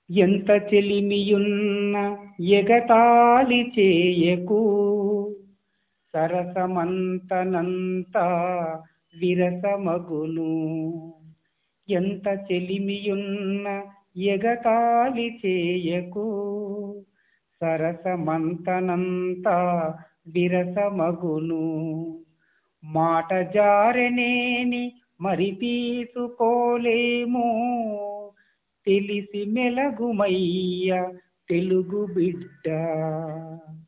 ఎంత చెలిమియున్న ఎగతాళి చేయకు సరసమంతనంత విరసమగును ఎంత చెలిమియున్న ఎగతాళి చేయకు సరసమంతనంత విరసమగును మాట జారనేని మరి తీసుకోలేము తెలిసి మెలగుమయ్య తెలుగు బిడ్డ